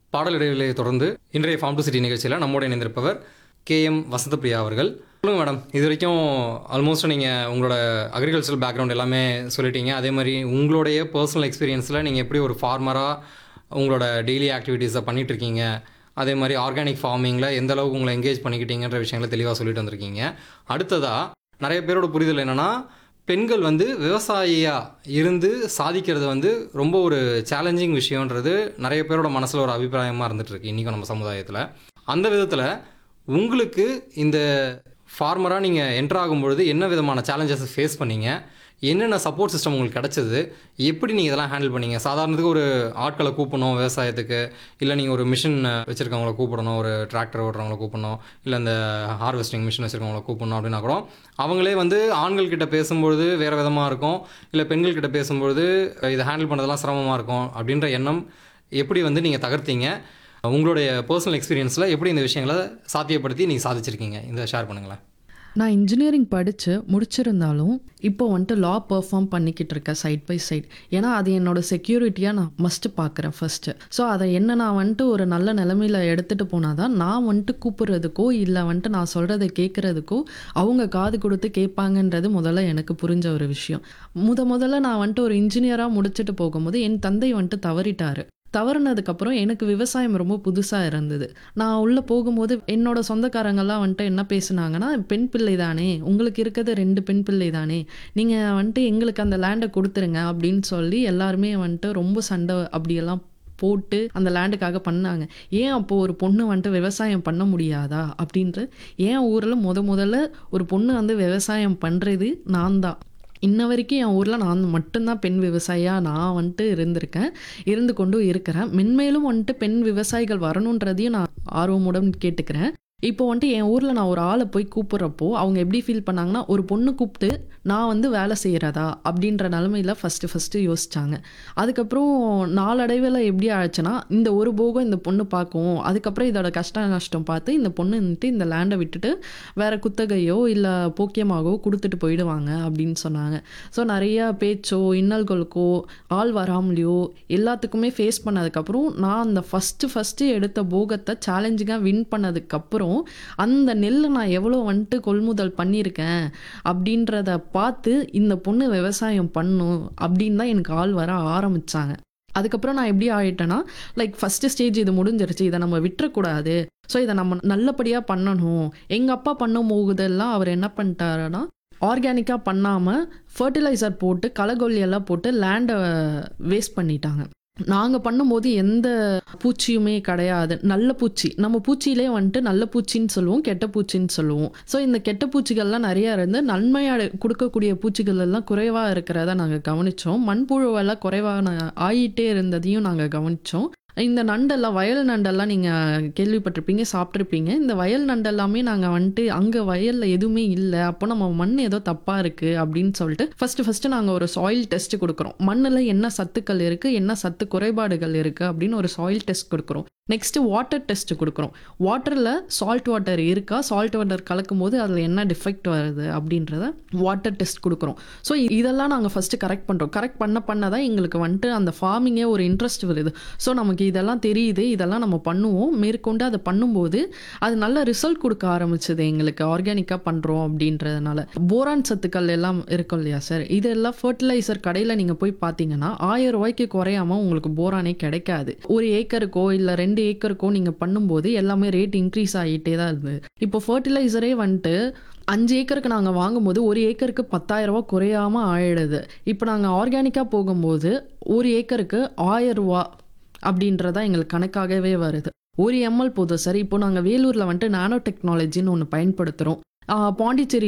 பாடல் இடைவெளியை தொடர்ந்து இன்றைய ஃபார்ம் டு சிட்டி நிகழ்ச்சியில் நம்மோடு இணைந்திருப்பவர் கே எம் வசந்தபிரியா அவர்கள் சொல்லுங்கள் மேடம் இது வரைக்கும் ஆல்மோஸ்ட் நீங்கள் உங்களோட அக்ரிகல்ச்சரல் பேக்ரவுண்ட் எல்லாமே சொல்லிட்டீங்க அதே மாதிரி உங்களுடைய பர்சனல் எக்ஸ்பீரியன்ஸில் நீங்கள் எப்படி ஒரு ஃபார்மராக உங்களோட டெய்லி ஆக்டிவிட்டீஸை பண்ணிட்டு இருக்கீங்க அதே மாதிரி ஆர்கானிக் ஃபார்மிங்கில் எந்த அளவுக்கு உங்களை என்கேஜ் பண்ணிக்கிட்டீங்கன்ற விஷயங்களை தெளிவாக சொல்லிட்டு வந்திருக்கீங்க அடுத்ததாக நிறைய பேரோட புரிதல் என்னென்னா பெண்கள் வந்து விவசாயியாக இருந்து சாதிக்கிறது வந்து ரொம்ப ஒரு சேலஞ்சிங் விஷயன்றது நிறைய பேரோட மனசில் ஒரு அபிப்பிராயமாக இருந்துட்டு இருக்கு இன்றைக்கும் நம்ம சமுதாயத்தில் அந்த விதத்தில் உங்களுக்கு இந்த ஃபார்மராக நீங்கள் என்டர் ஆகும்பொழுது என்ன விதமான சேலஞ்சஸ் ஃபேஸ் பண்ணீங்க என்னென்ன சப்போர்ட் சிஸ்டம் உங்களுக்கு கிடச்சிது எப்படி நீங்கள் இதெல்லாம் ஹேண்டில் பண்ணீங்க சாதாரணத்துக்கு ஒரு ஆட்களை கூப்பிடணும் விவசாயத்துக்கு இல்லை நீங்கள் ஒரு மிஷின் வச்சுருக்கவங்கள கூப்பிடணும் ஒரு டிராக்டர் ஓட்டுறவங்கள கூப்பிடணும் இல்லை இந்த ஹார்வெஸ்டிங் மிஷின் வச்சுருக்கவங்கள கூப்பிடணும் அப்படின்னா கூட அவங்களே வந்து ஆண்கள் கிட்ட பேசும்பொழுது வேறு விதமாக இருக்கும் இல்லை பெண்கள் கிட்ட பேசும்பொழுது இதை ஹேண்டில் பண்ணுறதெல்லாம் சிரமமாக இருக்கும் அப்படின்ற எண்ணம் எப்படி வந்து நீங்கள் தகர்த்தீங்க உங்களுடைய பர்சனல் எக்ஸ்பீரியன்ஸில் எப்படி இந்த விஷயங்களை சாத்தியப்படுத்தி நீங்கள் சாதிச்சிருக்கீங்க இந்த ஷேர் பண்ணுங்களேன் நான் இன்ஜினியரிங் படித்து முடிச்சிருந்தாலும் இப்போ வந்துட்டு லா பெர்ஃபார்ம் பண்ணிக்கிட்டு இருக்கேன் சைட் பை சைட் ஏன்னா அது என்னோட செக்யூரிட்டியாக நான் மஸ்ட்டு பார்க்குறேன் ஃபஸ்ட்டு ஸோ அதை என்ன நான் வந்துட்டு ஒரு நல்ல நிலமையில எடுத்துகிட்டு போனால் தான் நான் வந்துட்டு கூப்பிட்றதுக்கோ இல்லை வந்துட்டு நான் சொல்கிறத கேட்குறதுக்கோ அவங்க காது கொடுத்து கேட்பாங்கன்றது முதல்ல எனக்கு புரிஞ்ச ஒரு விஷயம் முத முதல்ல நான் வந்துட்டு ஒரு இன்ஜினியராக முடிச்சுட்டு போகும்போது என் தந்தை வந்துட்டு தவறிட்டாரு தவறுனதுக்கப்புறம் எனக்கு விவசாயம் ரொம்ப புதுசாக இருந்தது நான் உள்ளே போகும்போது என்னோட சொந்தக்காரங்கெல்லாம் வந்துட்டு என்ன பேசுனாங்கன்னா பெண் பிள்ளை தானே உங்களுக்கு இருக்கிறது ரெண்டு பெண் பிள்ளை தானே நீங்கள் வந்துட்டு எங்களுக்கு அந்த லேண்டை கொடுத்துருங்க அப்படின்னு சொல்லி எல்லாருமே வந்துட்டு ரொம்ப சண்டை அப்படியெல்லாம் போட்டு அந்த லேண்டுக்காக பண்ணாங்க ஏன் அப்போது ஒரு பொண்ணு வந்துட்டு விவசாயம் பண்ண முடியாதா அப்படின்ட்டு ஏன் ஊரில் முத முதல்ல ஒரு பொண்ணு வந்து விவசாயம் பண்ணுறது நான் தான் இன்ன வரைக்கும் என் ஊரில் நான் மட்டும்தான் பெண் விவசாயியாக நான் வந்துட்டு இருந்திருக்கேன் இருந்து கொண்டும் இருக்கிறேன் மென்மேலும் வந்துட்டு பெண் விவசாயிகள் வரணுன்றதையும் நான் ஆர்வமுடன் கேட்டுக்கிறேன் இப்போ வந்துட்டு என் ஊரில் நான் ஒரு ஆளை போய் கூப்பிட்றப்போ அவங்க எப்படி ஃபீல் பண்ணாங்கன்னா ஒரு பொண்ணு கூப்பிட்டு நான் வந்து வேலை செய்கிறதா அப்படின்ற நிலமையில ஃபஸ்ட்டு ஃபஸ்ட்டு யோசிச்சாங்க அதுக்கப்புறம் நாளடைவில் எப்படி ஆச்சுன்னா இந்த ஒரு போகம் இந்த பொண்ணு பார்க்கும் அதுக்கப்புறம் இதோட கஷ்ட நஷ்டம் பார்த்து இந்த பொண்ணு வந்துட்டு இந்த லேண்டை விட்டுட்டு வேற குத்தகையோ இல்லை போக்கியமாகவோ கொடுத்துட்டு போயிடுவாங்க அப்படின்னு சொன்னாங்க ஸோ நிறைய பேச்சோ இன்னல்களுக்கோ ஆள் வராமலையோ எல்லாத்துக்குமே ஃபேஸ் பண்ணதுக்கப்புறம் நான் அந்த ஃபஸ்ட்டு ஃபஸ்ட்டு எடுத்த போகத்தை சேலஞ்சிங்காக வின் பண்ணதுக்கப்புறம் அந்த நெல்லை நான் எவ்வளோ வந்துட்டு கொள்முதல் பண்ணியிருக்கேன் அப்படின்றத பார்த்து இந்த பொண்ணு விவசாயம் பண்ணும் அப்படின்னு தான் எனக்கு ஆள் வர ஆரம்பித்தாங்க அதுக்கப்புறம் நான் எப்படி ஆயிட்டேன்னா லைக் ஃபஸ்ட்டு ஸ்டேஜ் இது முடிஞ்சிருச்சு இதை நம்ம விட்டுறக்கூடாது ஸோ இதை நம்ம நல்லபடியாக பண்ணணும் எங்கள் அப்பா பண்ணும் போகுதெல்லாம் அவர் என்ன பண்ணிட்டாருன்னா ஆர்கானிக்காக பண்ணாமல் ஃபர்டிலைசர் போட்டு களைகொல்லியெல்லாம் போட்டு லேண்டை வேஸ்ட் பண்ணிட்டாங்க நாங்கள் பண்ணும்போது எந்த பூச்சியுமே கிடையாது நல்ல பூச்சி நம்ம பூச்சியிலே வந்துட்டு நல்ல பூச்சின்னு சொல்லுவோம் கெட்ட பூச்சின்னு சொல்லுவோம் ஸோ இந்த கெட்ட பூச்சிகள்லாம் நிறையா இருந்து நன்மையாக கொடுக்கக்கூடிய பூச்சிகள் எல்லாம் குறைவாக இருக்கிறத நாங்கள் கவனித்தோம் மண்புழுவெல்லாம் குறைவாக ஆகிட்டே இருந்ததையும் நாங்கள் கவனித்தோம் இந்த நண்டெல்லாம் வயல் நண்டெல்லாம் நீங்கள் கேள்விப்பட்டிருப்பீங்க சாப்பிட்ருப்பீங்க இந்த வயல் நண்டெல்லாமே நாங்கள் வந்துட்டு அங்கே வயலில் எதுவுமே இல்லை அப்போ நம்ம மண் ஏதோ தப்பாக இருக்குது அப்படின்னு சொல்லிட்டு ஃபஸ்ட்டு ஃபஸ்ட்டு நாங்கள் ஒரு சாயில் டெஸ்ட் கொடுக்குறோம் மண்ணில் என்ன சத்துக்கள் இருக்குது என்ன சத்து குறைபாடுகள் இருக்குது அப்படின்னு ஒரு சாயில் டெஸ்ட் கொடுக்குறோம் நெக்ஸ்ட்டு வாட்டர் டெஸ்ட் கொடுக்குறோம் வாட்டரில் சால்ட் வாட்டர் இருக்கா சால்ட் வாட்டர் கலக்கும் போது அதில் என்ன டிஃபெக்ட் வருது அப்படின்றத வாட்டர் டெஸ்ட் கொடுக்குறோம் ஸோ இதெல்லாம் நாங்கள் ஃபஸ்ட்டு கரெக்ட் பண்ணுறோம் கரெக்ட் பண்ண பண்ண தான் எங்களுக்கு வந்துட்டு அந்த ஃபார்மிங்கே ஒரு இன்ட்ரெஸ்ட் வருது ஸோ நமக்கு இதெல்லாம் தெரியுது இதெல்லாம் நம்ம பண்ணுவோம் மேற்கொண்டு அதை பண்ணும்போது அது நல்ல ரிசல்ட் கொடுக்க ஆரம்பிச்சது எங்களுக்கு ஆர்கானிக்காக பண்ணுறோம் அப்படின்றதுனால போரான் சத்துக்கள் எல்லாம் இருக்கும் இல்லையா சார் இதெல்லாம் ஃபர்டிலைசர் கடையில் நீங்கள் போய் பார்த்தீங்கன்னா ஆயிரம் ரூபாய்க்கு குறையாம உங்களுக்கு போரானே கிடைக்காது ஒரு ஏக்கருக்கோ இல்லை ரெண்டு ஏக்கருக்கோ நீங்கள் பண்ணும்போது எல்லாமே ரேட் இன்க்ரீஸ் ஆகிட்டே தான் இருந்தது இப்போ ஃபர்டிலைசரே வந்துட்டு அஞ்சு ஏக்கருக்கு நாங்கள் வாங்கும்போது ஒரு ஏக்கருக்கு பத்தாயிரம் ரூபா குறையாமல் ஆயிடுது இப்போ நாங்கள் ஆர்கானிக்காக போகும்போது ஒரு ஏக்கருக்கு ஆயிரம் ரூபா அப்படின்றதா எங்களுக்கு கணக்காகவே வருது ஒரு எம்எல் போதும் சார் இப்போ நாங்கள் வேலூரில் வந்துட்டு நானோ டெக்னாலஜின்னு ஒன்று பயன்படுத்துகிறோம் பாண்டிச்சேரி